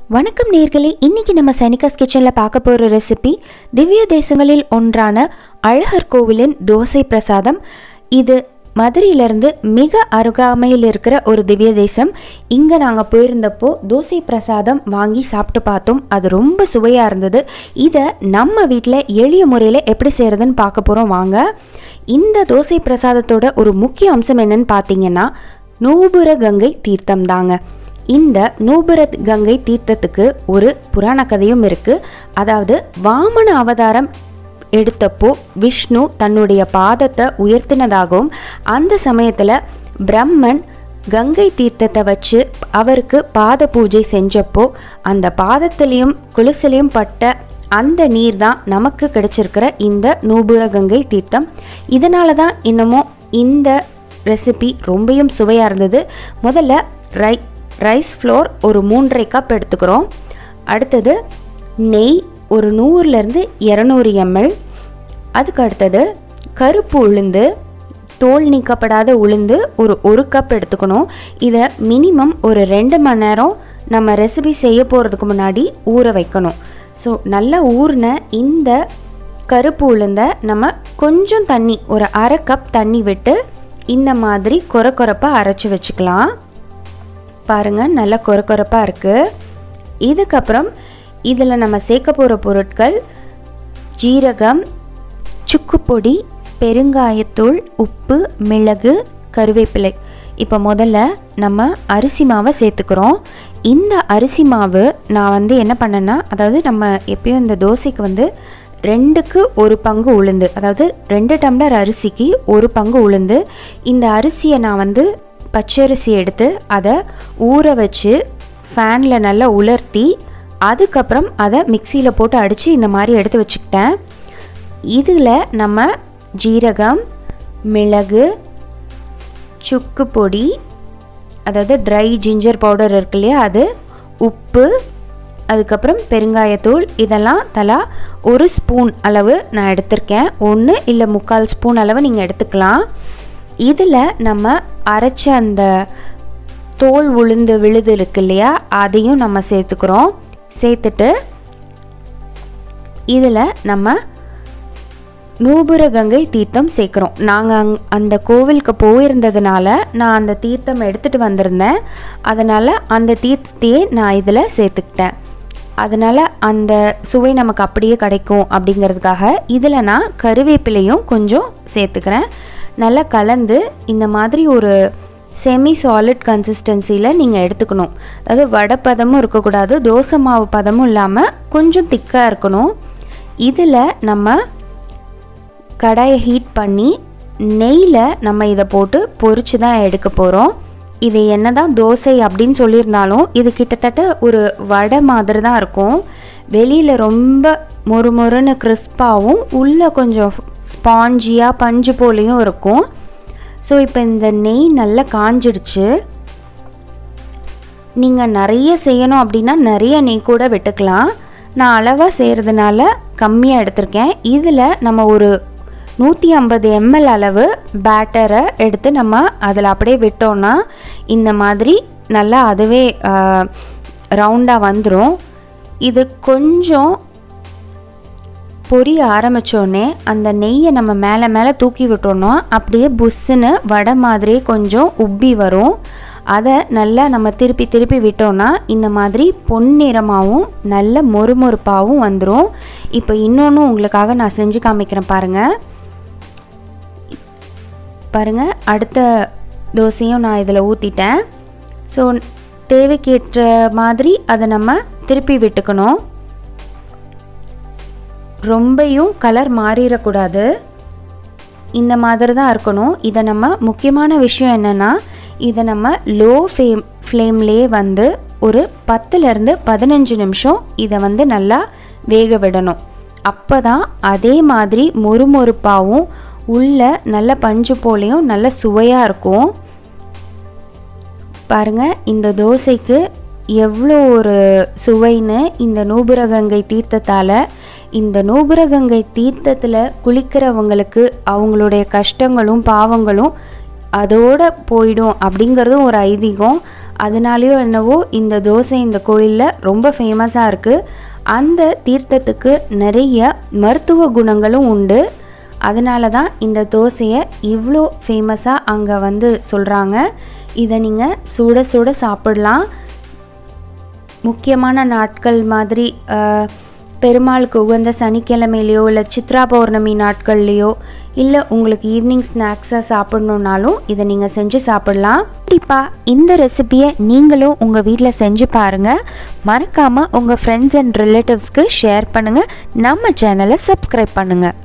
வணக்கம் நேர்களே இன்னைக்கு நம்ம சைனிகாஸ் கிச்சனில் பார்க்க போகிற ரெசிபி திவ்ய தேசங்களில் ஒன்றான அழகர் கோவிலின் தோசை பிரசாதம் இது மதுரையிலிருந்து மிக அருகாமையில் இருக்கிற ஒரு திவ்ய தேசம் இங்கே நாங்கள் போயிருந்தப்போ தோசை பிரசாதம் வாங்கி சாப்பிட்டு பார்த்தோம் அது ரொம்ப சுவையாக இருந்தது இதை நம்ம வீட்டில் எளிய முறையில் எப்படி செய்கிறதுன்னு பார்க்க போகிறோம் வாங்க இந்த தோசை பிரசாதத்தோட ஒரு முக்கிய அம்சம் என்னன்னு பார்த்தீங்கன்னா நூபுர கங்கை தீர்த்தம் தாங்க இந்த நூபுர கங்கை தீர்த்தத்துக்கு ஒரு புராண கதையும் இருக்கு அதாவது வாமன அவதாரம் எடுத்தப்போ விஷ்ணு தன்னுடைய பாதத்தை உயர்த்தினதாகவும் அந்த சமயத்தில் பிரம்மன் கங்கை தீர்த்தத்தை வச்சு அவருக்கு பாத பூஜை செஞ்சப்போ அந்த பாதத்திலையும் குலுசிலையும் பட்ட அந்த நீர் தான் நமக்கு கிடைச்சிருக்கிற இந்த நூபுர கங்கை தீர்த்தம் இதனால தான் இன்னமும் இந்த ரெசிபி ரொம்பவும் சுவையாக இருந்தது முதல்ல ரை ரைஸ் ஃப்ளோர் ஒரு மூன்றரை கப் எடுத்துக்கிறோம் அடுத்தது நெய் ஒரு நூறுலேருந்து இரநூறு எம்எல் அதுக்கு அடுத்தது கருப்பு உளுந்து தோல் நீக்கப்படாத உளுந்து ஒரு ஒரு கப் எடுத்துக்கணும் இதை மினிமம் ஒரு ரெண்டு மணி நேரம் நம்ம ரெசிபி செய்ய போகிறதுக்கு முன்னாடி ஊற வைக்கணும் ஸோ நல்லா ஊறின இந்த கருப்பு உளுந்தை நம்ம கொஞ்சம் தண்ணி ஒரு அரை கப் தண்ணி விட்டு இந்த மாதிரி கொர கொரப்பாக அரைச்சி வச்சுக்கலாம் பாருங்கள் நல்லா கொர கொரப்பாக இருக்குது இதுக்கப்புறம் இதில் நம்ம சேர்க்க போகிற பொருட்கள் ஜீரகம் சுக்குப்பொடி பெருங்காயத்தூள் உப்பு மிளகு கருவேப்பிலை இப்போ முதல்ல நம்ம அரிசி மாவை சேர்த்துக்கிறோம் இந்த அரிசி மாவு நான் வந்து என்ன பண்ணேன்னா அதாவது நம்ம எப்பயும் இந்த தோசைக்கு வந்து ரெண்டுக்கு ஒரு பங்கு உளுந்து அதாவது ரெண்டு டம்ளர் அரிசிக்கு ஒரு பங்கு உளுந்து இந்த அரிசியை நான் வந்து பச்சரிசி எடுத்து அதை ஊற வச்சு ஃபேனில் நல்லா உலர்த்தி அதுக்கப்புறம் அதை மிக்சியில் போட்டு அடித்து இந்த மாதிரி எடுத்து வச்சுக்கிட்டேன் இதில் நம்ம ஜீரகம் மிளகு சுக்கு பொடி அதாவது ட்ரை ஜிஞ்சர் பவுடர் இருக்கு இல்லையா அது உப்பு அதுக்கப்புறம் பெருங்காயத்தூள் இதெல்லாம் தலா ஒரு ஸ்பூன் அளவு நான் எடுத்திருக்கேன் ஒன்று இல்லை முக்கால் ஸ்பூன் அளவு நீங்கள் எடுத்துக்கலாம் இதில் நம்ம அரைச்ச அந்த தோல் உளுந்து விழுது இருக்கு இல்லையா அதையும் நம்ம சேர்த்துக்கிறோம் சேர்த்துட்டு இதில் நம்ம நூபுர கங்கை தீர்த்தம் சேர்க்குறோம் நாங்கள் அங் அந்த கோவிலுக்கு போயிருந்ததுனால நான் அந்த தீர்த்தம் எடுத்துகிட்டு வந்திருந்தேன் அதனால் அந்த தீர்த்தத்தையே நான் இதில் சேர்த்துக்கிட்டேன் அதனால் அந்த சுவை நமக்கு அப்படியே கிடைக்கும் அப்படிங்கிறதுக்காக இதில் நான் கருவேப்பிலையும் கொஞ்சம் சேர்த்துக்கிறேன் நல்லா கலந்து இந்த மாதிரி ஒரு செமி சாலிட் கன்சிஸ்டன்சியில் நீங்கள் எடுத்துக்கணும் அதாவது வடை பதமும் இருக்கக்கூடாது தோசை மாவு பதமும் இல்லாமல் கொஞ்சம் திக்காக இருக்கணும் இதில் நம்ம கடாயை ஹீட் பண்ணி நெய்யில் நம்ம இதை போட்டு பொரிச்சு தான் எடுக்க போகிறோம் இது என்ன தான் தோசை அப்படின்னு சொல்லியிருந்தாலும் இது கிட்டத்தட்ட ஒரு வடை மாதிரி தான் இருக்கும் வெளியில் ரொம்ப மொறு மொறுன்னு கிறிஸ்பாகவும் உள்ளே கொஞ்சம் ஸ்பாஞ்சியாக பஞ்சு போலையும் இருக்கும் ஸோ இப்போ இந்த நெய் நல்லா காஞ்சிடுச்சு நீங்கள் நிறைய செய்யணும் அப்படின்னா நிறைய நெய் கூட விட்டுக்கலாம் நான் அளவாக செய்கிறதுனால கம்மியாக எடுத்திருக்கேன் இதில் நம்ம ஒரு நூற்றி ஐம்பது எம்எல் அளவு பேட்டரை எடுத்து நம்ம அதில் அப்படியே விட்டோன்னா இந்த மாதிரி நல்லா அதுவே ரவுண்டாக வந்துடும் இது கொஞ்சம் பொரிய ஆரம்பித்தோடனே அந்த நெய்யை நம்ம மேலே மேலே தூக்கி விட்டோன்னா அப்படியே புஷ்ஷுன்னு வடை மாதிரியே கொஞ்சம் உப்பி வரும் அதை நல்லா நம்ம திருப்பி திருப்பி விட்டோன்னா இந்த மாதிரி பொன்னிறமாகவும் நல்ல மொறுமொறுப்பாகவும் வந்துடும் இப்போ இன்னொன்று உங்களுக்காக நான் செஞ்சு காமிக்கிறேன் பாருங்கள் பாருங்கள் அடுத்த தோசையும் நான் இதில் ஊற்றிட்டேன் ஸோ தேவைக்கேற்ற மாதிரி அதை நம்ம திருப்பி விட்டுக்கணும் ரொம்பையும் கலர் மாறிடக்கூடாது இந்த மாதிரி தான் இருக்கணும் இதை நம்ம முக்கியமான விஷயம் என்னென்னா இதை நம்ம லோ ஃபேம் ஃப்ளேம்லேயே வந்து ஒரு பத்துலேருந்து பதினஞ்சு நிமிஷம் இதை வந்து நல்லா வேக விடணும் அப்போ தான் அதே மாதிரி மொறுமொறுப்பாகவும் உள்ள நல்ல பஞ்சு போலையும் நல்ல சுவையாக இருக்கும் பாருங்கள் இந்த தோசைக்கு எவ்வளோ ஒரு சுவைன்னு இந்த நூபுரகங்கை தீர்த்தத்தால் இந்த நூபுரகங்கை தீர்த்தத்தில் குளிக்கிறவங்களுக்கு அவங்களுடைய கஷ்டங்களும் பாவங்களும் அதோட போயிடும் அப்படிங்கிறதும் ஒரு ஐதீகம் அதனாலேயோ என்னவோ இந்த தோசை இந்த கோயிலில் ரொம்ப ஃபேமஸாக இருக்குது அந்த தீர்த்தத்துக்கு நிறைய மருத்துவ குணங்களும் உண்டு அதனால தான் இந்த தோசையை இவ்வளோ ஃபேமஸாக அங்கே வந்து சொல்கிறாங்க இதை நீங்கள் சுட சுட சாப்பிடலாம் முக்கியமான நாட்கள் மாதிரி அஹ், பெருமாளுக்கு உகந்த சனிக்கிழமையிலையோ இல்லை சித்ரா பௌர்ணமி நாட்கள்லையோ இல்லை உங்களுக்கு ஈவினிங் ஸ்நாக்ஸாக சாப்பிட்ணுன்னாலும் இதை நீங்கள் செஞ்சு சாப்பிடலாம் கண்டிப்பாக இந்த ரெசிபியை நீங்களும் உங்கள் வீட்டில் செஞ்சு பாருங்கள் மறக்காமல் உங்கள் ஃப்ரெண்ட்ஸ் அண்ட் ரிலேட்டிவ்ஸ்க்கு ஷேர் பண்ணுங்கள் நம்ம சேனலை சப்ஸ்கிரைப் பண்ணுங்கள்